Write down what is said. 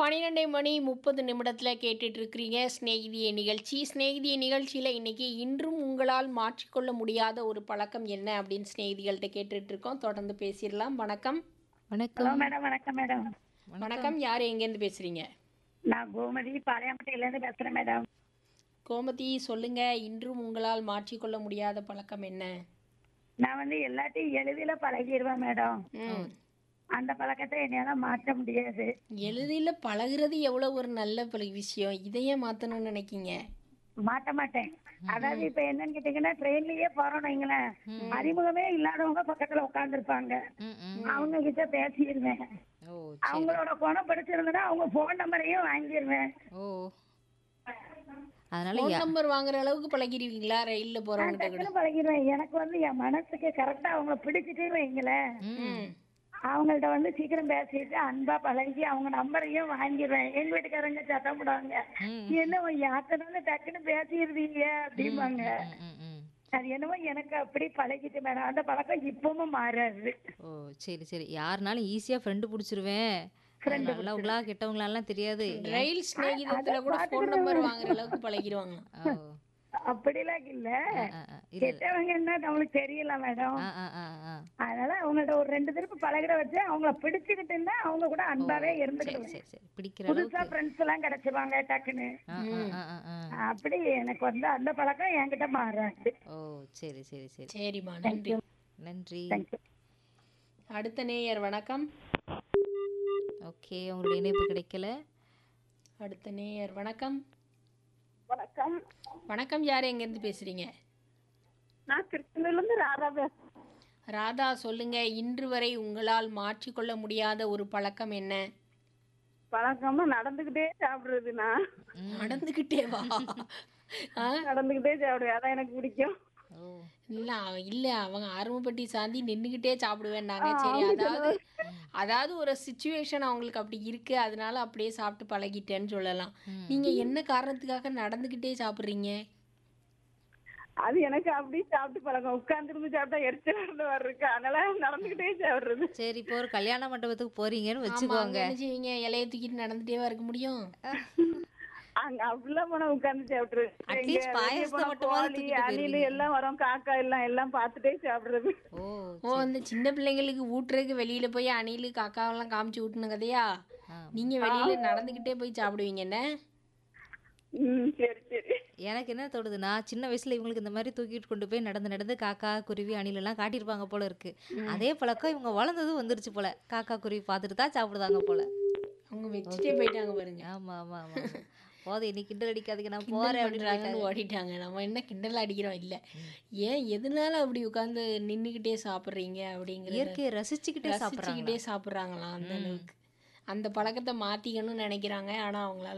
பன்னிரெண்டை மணி முப்பது நிமிடத்தில் கேட்டுட்டு இருக்கிறீங்க ஸ்நேகிதிய நிகழ்ச்சி ஸ்நேகிதிய நிகழ்ச்சியில் இன்னைக்கு இன்றும் உங்களால் மாற்றிக்கொள்ள முடியாத ஒரு பழக்கம் என்ன அப்படின்னு ஸ்நேகிதிகள்கிட்ட கேட்டுட்டு இருக்கோம் தொடர்ந்து பேசிடலாம் வணக்கம் ஹலோ வணக்கம் மேடம் வணக்கம் மேடம் வணக்கம் யார் எங்கேருந்து பேசுறீங்க நான் கோமதி பாளையம்பட்டியிலேருந்து பேசுறேன் மேடம் கோமதி சொல்லுங்க இன்றும் உங்களால் மாற்றிக்கொள்ள முடியாத பழக்கம் என்ன நான் வந்து எல்லாத்தையும் எளிதில் பழகிடுவேன் மேடம் ம் அந்த பழக்கத்தை என்னால மாற்ற முடியாது எளிதில் பழகுறது எவ்வளோ ஒரு நல்ல பழ விஷயம் இதையே மாற்றணும்னு நினைக்கிங்க மாட்ட மாட்டேன் அதாவது இப்ப என்னன்னு கேட்டீங்கன்னா ட்ரெயின்லயே போறோம் வைங்களேன் அறிமுகமே இல்லாதவங்க பக்கத்துல உட்காந்துருப்பாங்க ம், ம். அவங்க கிட்ட பேசிடுவேன் ஓ அவங்களோட குணம் படிச்சிருந்தனா அவங்க போன் நம்பரையும் வாங்கிடுவேன் ஓ அதனால ஃபோன் நம்பர் வாங்குற அளவுக்கு பழகிடுவீங்களா ரயிலில் போகிறவங்ககிட்ட கூட டக்குனு பழகிடுவேன் எனக்கு வந்து என் மனசுக்கு கரெக்டா அவங்கள பிடிச்சிட்டு வைங்களேன் ம் அவங்கள்ட்ட வந்து சீக்கிரம் பேசிட்டு அன்பா பழகி அவங்க நம்பரையும் வாங்கிடுவேன் எங்க வீட்டுக்காரங்க சத்தம் போடுவாங்க என்ன யாத்தினால டக்குன்னு பேசிடுவீங்க அப்படிம்பாங்க ம், ம், ம். அது என்னமோ எனக்கு அப்படி பழகிட்டு மேடம் அந்த பழக்கம் இப்பவும் மாறாது ஓ சரி சரி யாருனாலும் ஈஸியா ஃப்ரெண்டு பிடிச்சிருவேன் நல்லவங்களா கெட்டவங்களாலாம் தெரியாது ரயில் ஸ்நேகிதத்துல கூட ஃபோன் நம்பர் வாங்குற அளவுக்கு பழகிடுவாங்க ஓ அப்படிலாம் இல்ல ஆ, ஆ, இல்ல கெட்டவங்க என்ன நம்மளுக்கு தெரியல மேடம் ஆ ஆ ஆ ஆ அதனால அவங்கள்ட்ட ஒரு ரெண்டு திருப்பு பழகிட வச்சு அவங்கள பிடிச்சுக்கிட்டுன்னா அவங்க கூட அன்பாவே சரி இருந்துக்கிடுவேன் சரி சரி பிடிக்கிற அளவுக்கு புதுசா ஃப்ரெண்ட்ஸ் எல்லாம் கிடைச்சிருவாங்க டக்குன்னு ஆ ஆ ஆ ஆ ஆ அப்படி எனக்கு வந்து அந்த பழக்கம் என்கிட்ட மாறாது ஓ சரி சரி சரி சரிம்மா நன்றி நன்றி தேங்க்யூ அடுத்த நேயர் வணக்கம் ஓகே உங்களுடைய இணைப்பு கிடைக்கல அடுத்த நேயர் வணக்கம் வணக்கம் வணக்கம் யார் எங்கேருந்து பேசுறீங்க நான் திருச்செந்தூர்ல இருந்து ராதா பேசுறேன் ராதா சொல்லுங்க இன்று வரை உங்களால் மாற்றிக்கொள்ள முடியாத ஒரு பழக்கம் என்ன பழக்கமா நடந்துகிட்டே சாப்பிடுறதுண்ணா நடந்துகிட்டே வா ஆ? நடந்துகிட்டே சாப்பிடுவேன் அதான் எனக்கு பிடிக்கும் ஓ இல்ல அவ- இல்ல அவங்க ஆர்வப்பட்டி சாந்தி நின்றுக்கிட்டே சாப்பிடுவேன்னாங்க சரி அதாவது அதாவது ஒரு சுச்சுவேஷன் அவங்களுக்கு அப்படி இருக்கு அதனால அப்படியே சாப்பிட்டு பழகிட்டேன்னு சொல்லலாம் நீங்க என்ன காரணத்துக்காக நடந்துகிட்டே சாப்பிடுறீங்க அது எனக்கு அப்படி சாப்பிட்டு பழக்கம் உட்கார்ந்துருந்து சாப்பிட்டா எரிச்சல் இருந்து வர்றதுக்கு அதனால நடந்துகிட்டே சாப்பிடுறது சரி இப்போ ஒரு கல்யாண மண்டபத்துக்கு போறீங்கன்னு ஆமா, வச்சுக்கோங்க அங்க என்ன செய்வீங்க இலைய தூக்கிட்டு நடந்துட்டேவா இருக்க முடியும் அங்க அப்படிலாம் போனா உட்கார்ந்து சாப்பிடுறது At இங்க least வெளிய பாயாசத்தை போனா மட்டுமாவது கோழி, தூக்கிட்டு அணிலு போயிருவீங்க. எல்லாம் வரும் காக்கா எல்லாம் எல்லாம் பார்த்துட்டே சாப்பிடுறது ஓ ஓ அந்த சின்ன பிள்ளைங்களுக்கு ஊட்டுறதுக்கு வெளியில போய் அணிலு காக்காவெல்லாம் காமிச்சு ஊட்டுன கதையா ஆ. நீங்க வெளியில நடந்துகிட்டே போய் சாப்பிடுவீங்க என்ன ம் சரி சரி எனக்கு என்ன தோணுதுன்னா சின்ன வயசுல இவங்களுக்கு இந்த மாதிரி தூக்கிட்டு கொண்டு போய் நடந்து நடந்து காக்கா குருவி அணில் எல்லாம் காட்டியிருப்பாங்க போல இருக்கு அதே பழக்கம் இவங்க வளர்ந்ததும் வந்துருச்சு போல காக்கா குருவி பார்த்துட்டு தான் சாப்பிடுதாங்க போல அவங்க வச்சுட்டே போயிட்டாங்க பாருங்க ஆமா ஆமா ஆமா ஆமா. போதும் இன்னைக்கு கிண்டல் அடிக்காதீங்க நான் கிண்டல் போறேன் அப்படின்னு பண்றாங்கன்னு ஓடிட்டாங்க நம்ம என்ன கிண்டல் அடிக்கிறோம் இல்ல ஏன் எதனால அப்படி உட்கார்ந்து நின்னுக்கிட்டே சாப்பிடுறீங்க அப்படிங்கிற இயற்கையை ரசிச்சுக்கிட்டே சாப்பிடுறாங்க ரசிச்சுக்கிட்டே சாப்பிடுறாங்களாம் அந்த அளவுக்கு அந்த பழக்கத்தை மாத்திக்கணும்னு நினைக்கிறாங்க ஆனா அவங்களால